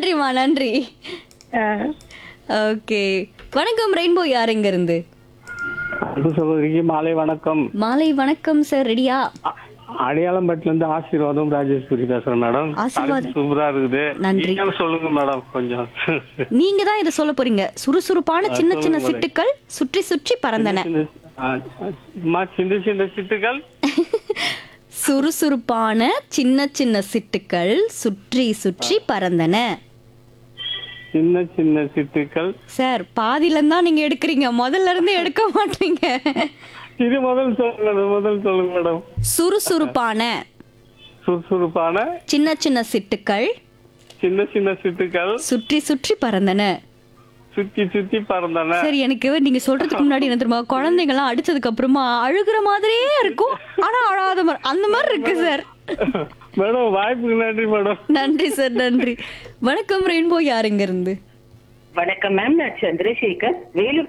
நன்றிமா நன்றி ஓகே வணக்கம் ரெயின்போ யார் எங்க இருந்து அன்பு சகோதரிக்கு மாலை வணக்கம் மாலை வணக்கம் சார் ரெடியா அ- அடையாளம்பட்டில இருந்து ஆசீர்வாதம் ராஜேஸ்வரி பேசுறேன் மேடம் ஆசீர்வாதம். தலைப்பு சூப்பரா இருக்குது நன்றி. நீங்களும் சொல்லுங்க மேடம் கொஞ்சம் நீங்க தான் இதை சொல்ல போறீங்க சுறுசுறுப்பான சின்ன சின்ன சொல்லுங்க சிட்டுக்கள் சுற்றி சுற்றி பறந்தன சின்ன- ஆ, அம்மா, சின்ன சின்ன சிட்டுகள் சுறுசுறுப்பான சின்ன சின்ன சிட்டுக்கள் சுற்றி சுற்றி பறந்தன சின்ன சின்ன சிட்டுகள் சார் பாதியில தான் நீங்க எடுக்கிறீங்க முதல்ல இருந்து எடுக்க மாட்டீங்க இது முதல் சொல்லுங்க மேடம் முதல் சொல்லுங்க மேடம் சுறுசுறுப்பான சுறுசுறுப்பான சின்ன சின்ன சிட்டுக்கள் சின்ன சின்ன சிட்டுகள் சுற்றி சுற்றி பறந்தன சுத்தி சுத்தி பறந்தன சரி எனக்கு நீங்க சொல்றதுக்கு முன்னாடி என்ன தெரியுமா குழந்தைங்க எல்லாம் அடிச்சதுக்கு அப்புறமா அழுகுற மாதிரியே இருக்கும் ஆனா அழாத மாதிரி அந்த மாதிரி இருக்கு சார் மேடம் வாய்ப்புக்கு நன்றி மேடம் நன்றி சார் நன்றி வணக்கம் ரெயின்போ யாருங்க இருந்து வணக்கம் மேம் நான் சந்திரசேகர் வேலூர்